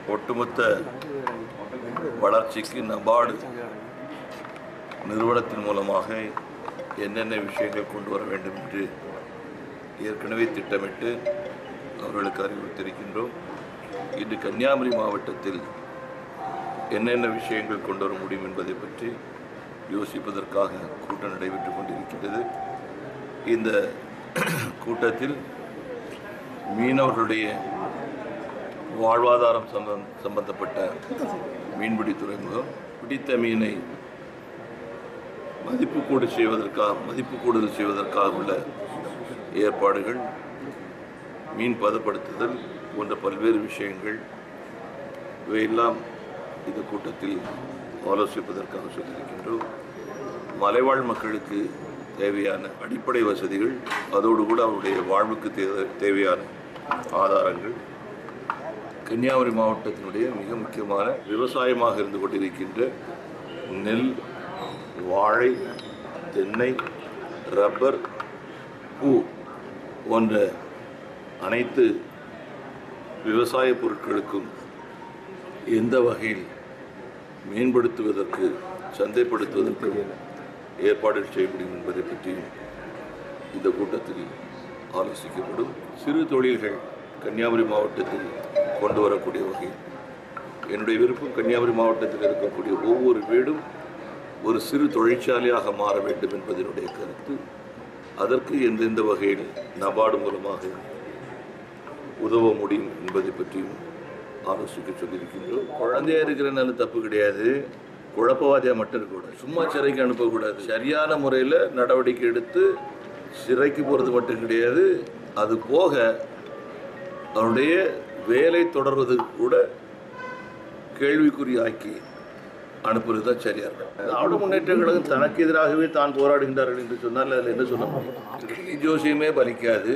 ஒட்டுமொத்த வளர்ச்சிக்கு நபார்டு நிறுவனத்தின் மூலமாக என்னென்ன விஷயங்கள் கொண்டு வர வேண்டும் என்று ஏற்கனவே திட்டமிட்டு அவர்களுக்கு அறிவுறுத்தியிருக்கின்றோம் இன்று கன்னியாகுமரி மாவட்டத்தில் என்னென்ன விஷயங்கள் கொண்டு வர முடியும் என்பதை பற்றி யோசிப்பதற்காக கூட்டம் நடைபெற்றுக் கொண்டிருக்கின்றது இந்த கூட்டத்தில் மீனவர்களுடைய வாழ்வாதாரம் சம்பந்த சம்பந்தப்பட்ட மீன்பிடி துறைமுகம் பிடித்த மீனை மதிப்பு கூடு செய்வதற்காக மதிப்பு கூடுதல் செய்வதற்காக உள்ள ஏற்பாடுகள் மீன் பதப்படுத்துதல் போன்ற பல்வேறு விஷயங்கள் இவையெல்லாம் இந்த கூட்டத்தில் ஆலோசிப்பதற்காக சொல்லியிருக்கின்றோம் மலைவாழ் மக்களுக்கு தேவையான அடிப்படை வசதிகள் அதோடு கூட அவருடைய வாழ்வுக்கு தே- தேவையான ஆதாரங்கள் கன்னியாகுமரி மாவட்டத்தினுடைய மிக முக்கியமான விவசாயமாக இருந்து கொண்டிருக்கின்ற நெல் வாழை தென்னை ரப்பர் பூ போன்ற அனைத்து விவசாய பொருட்களுக்கும் எந்த வகையில் மேம்படுத்துவதற்கு சந்தைப்படுத்துவதற்கு ஏற்பாடுகள் செய்ய முடியும் என்பதை பற்றியும் இந்த கூட்டத்தில் ஆலோசிக்கப்படும் சிறு தொழில்கள் கன்னியாகுமரி மாவட்டத்தில் கொண்டு வரக்கூடிய வகையில் என்னுடைய விருப்பம் கன்னியாகுமரி மாவட்டத்தில் இருக்கக்கூடிய ஒவ்வொரு வீடும் ஒரு சிறு தொழிற்சாலையாக மாற வேண்டும் என்பதனுடைய கருத்து அதற்கு எந்தெந்த வகையில் நபார்டு மூலமாக உதவ முடியும் என்பதை பற்றியும் ஆலோசிக்க சொல்லியிருக்கின்றோம் குழந்தையா இருக்கிறனால தப்பு கிடையாது குழப்பவாதியா மட்டும் இருக்கக்கூடாது சும்மா சிறைக்கு அனுப்பக்கூடாது சரியான முறையில் நடவடிக்கை எடுத்து சிறைக்கு போகிறது மட்டும் கிடையாது அது போக அவருடைய வேலை தொடர்வது கூட கேள்விக்குறியாக்கி அனுப்புறது தான் சரியா இருக்கும் திராவிட முன்னேற்ற கழகம் தனக்கு எதிராகவே தான் போராடுகின்றார்கள் என்று சொன்னால் அதில் என்ன சொல்ல முடியும் கிளி ஜோசியமே பலிக்காது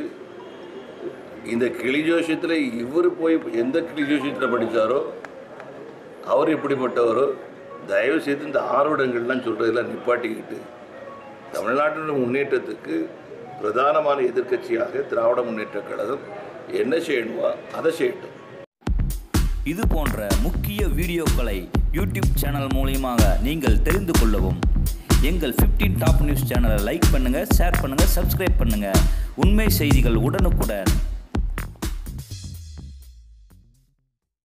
இந்த கிளி ஜோசியத்தில் இவர் போய் எந்த கிளி ஜோசியத்தில் படித்தாரோ அவர் எப்படிப்பட்டவரோ தயவு செய்து இந்த ஆர்வடங்கள்லாம் சொல்கிறதெல்லாம் நிப்பாட்டிக்கிட்டு தமிழ்நாட்டின் முன்னேற்றத்துக்கு பிரதானமான எதிர்க்கட்சியாக திராவிட முன்னேற்ற கழகம் என்ன செய்யணுமோ அதை செய்யட்டும் இது போன்ற முக்கிய வீடியோக்களை யூடியூப் சேனல் மூலியமாக நீங்கள் தெரிந்து கொள்ளவும் எங்கள் 15 டாப் நியூஸ் சேனலை லைக் பண்ணுங்கள் ஷேர் பண்ணுங்கள் சப்ஸ்கிரைப் பண்ணுங்கள் உண்மை செய்திகள் உடனுக்குடன்